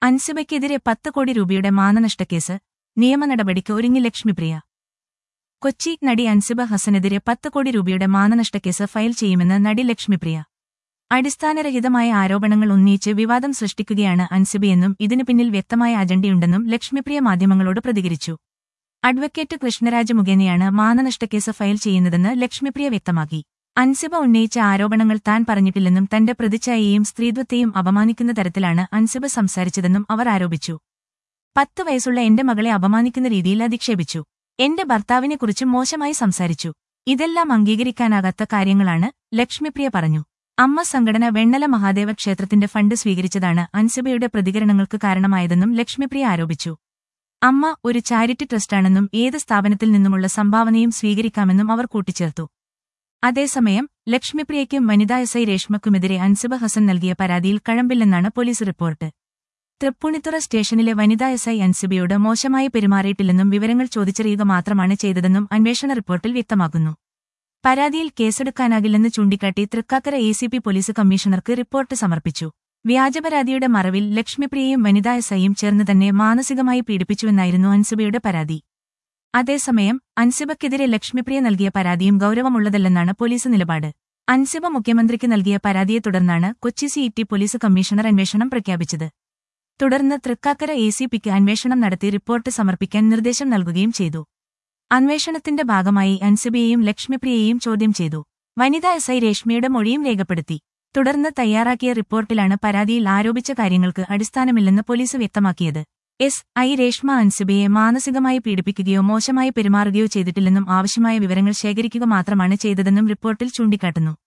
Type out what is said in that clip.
അൻസിബയ്ക്കെതിരെ പത്ത് കോടി രൂപയുടെ മാനനഷ്ടക്കേസ് നിയമ നടപടിക്ക് ഒരുങ്ങി ലക്ഷ്മിപ്രിയ കൊച്ചി നടി അൻസിബ ഹസനെതിരെ പത്ത് കോടി രൂപയുടെ മാനനഷ്ടക്കേസ് ഫയൽ ചെയ്യുമെന്ന് നടി ലക്ഷ്മിപ്രിയ അടിസ്ഥാനരഹിതമായ ആരോപണങ്ങൾ ഉന്നയിച്ച് വിവാദം സൃഷ്ടിക്കുകയാണ് അൻസിബയെന്നും ഇതിനു പിന്നിൽ വ്യക്തമായ അജണ്ടയുണ്ടെന്നും ലക്ഷ്മിപ്രിയ മാധ്യമങ്ങളോട് പ്രതികരിച്ചു അഡ്വക്കേറ്റ് കൃഷ്ണരാജ് മുഖേനയാണ് മാനനഷ്ടക്കേസ് ഫയൽ ചെയ്യുന്നതെന്ന് ലക്ഷ്മിപ്രിയ വ്യക്തമാക്കി അൻസിബ ഉന്നയിച്ച ആരോപണങ്ങൾ താൻ പറഞ്ഞിട്ടില്ലെന്നും തന്റെ പ്രതിച്ഛായയെയും സ്ത്രീത്വത്തെയും അപമാനിക്കുന്ന തരത്തിലാണ് അൻസിബ സംസാരിച്ചതെന്നും അവർ ആരോപിച്ചു പത്ത് വയസ്സുള്ള എന്റെ മകളെ അപമാനിക്കുന്ന രീതിയിൽ അധിക്ഷേപിച്ചു എന്റെ ഭർത്താവിനെക്കുറിച്ച് മോശമായി സംസാരിച്ചു ഇതെല്ലാം അംഗീകരിക്കാനാകാത്ത കാര്യങ്ങളാണ് ലക്ഷ്മിപ്രിയ പറഞ്ഞു അമ്മ സംഘടന വെണ്ണല മഹാദേവ ക്ഷേത്രത്തിന്റെ ഫണ്ട് സ്വീകരിച്ചതാണ് അൻസിബയുടെ പ്രതികരണങ്ങൾക്ക് കാരണമായതെന്നും ലക്ഷ്മിപ്രിയ ആരോപിച്ചു അമ്മ ഒരു ചാരിറ്റി ട്രസ്റ്റാണെന്നും ഏത് സ്ഥാപനത്തിൽ നിന്നുമുള്ള സംഭാവനയും സ്വീകരിക്കാമെന്നും അവർ കൂട്ടിച്ചേർത്തു അതേസമയം ലക്ഷ്മിപ്രിയയ്ക്കും വനിതാ എസ് ഐ രേഷ്മക്കുമെതിരെ അൻസിബ ഹസൻ നൽകിയ പരാതിയിൽ കഴമ്പില്ലെന്നാണ് പോലീസ് റിപ്പോർട്ട് തൃപ്പൂണിത്തുറ സ്റ്റേഷനിലെ വനിതാ എസ് ഐ അൻസിബയോട് മോശമായി പെരുമാറിയിട്ടില്ലെന്നും വിവരങ്ങൾ ചോദിച്ചറിയുക മാത്രമാണ് ചെയ്തതെന്നും അന്വേഷണ റിപ്പോർട്ടിൽ വ്യക്തമാക്കുന്നു പരാതിയിൽ കേസെടുക്കാനാകില്ലെന്ന് ചൂണ്ടിക്കാട്ടി Thrikkakara A C P police കമ്മീഷണർക്ക് റിപ്പോർട്ട് സമർപ്പിച്ചു വ്യാജപരാതിയുടെ മറവിൽ ലക്ഷ്മിപ്രിയയും വനിതാ എസ് ഐയും ചേർന്ന് തന്നെ മാനസികമായി പീഡിപ്പിച്ചുവെന്നായിരുന്നു അൻസിബയുടെ പരാതി അതേസമയം അൻസിബയ്ക്കെതിരെ ലക്ഷ്മിപ്രിയ നൽകിയ പരാതിയും ഗൌരവമുള്ളതല്ലെന്നാണ് പോലീസ് നിലപാട് അൻസിബ മുഖ്യമന്ത്രിക്ക് നൽകിയ പരാതിയെ തുടർന്നാണ് കൊച്ചി സിഇടി പോലീസ് കമ്മീഷണർ അന്വേഷണം പ്രഖ്യാപിച്ചത് തുടർന്ന് തൃക്കാക്കര എ സി പിക്ക് അന്വേഷണം നടത്തി റിപ്പോർട്ട് സമർപ്പിക്കാൻ നിർദ്ദേശം നൽകുകയും ചെയ്തു അന്വേഷണത്തിന്റെ ഭാഗമായി അൻസിബയെയും ലക്ഷ്മിപ്രിയയെയും ചോദ്യം ചെയ്തു വനിതാ എസ് ഐ രേഷ്മയുടെ മൊഴിയും രേഖപ്പെടുത്തി തുടർന്ന് തയ്യാറാക്കിയ റിപ്പോർട്ടിലാണ് പരാതിയിൽ ആരോപിച്ച കാര്യങ്ങൾക്ക് അടിസ്ഥാനമില്ലെന്ന് പോലീസ് വ്യക്തമാക്കിയത് എസ് ഐ രേഷ്മ അൻസിബയെ മാനസികമായി പീഡിപ്പിക്കുകയോ മോശമായി പെരുമാറുകയോ ചെയ്തിട്ടില്ലെന്നും ആവശ്യമായ വിവരങ്ങൾ ശേഖരിക്കുക മാത്രമാണ് ചെയ്തതെന്നും റിപ്പോർട്ടിൽ ചൂണ്ടിക്കാട്ടുന്നു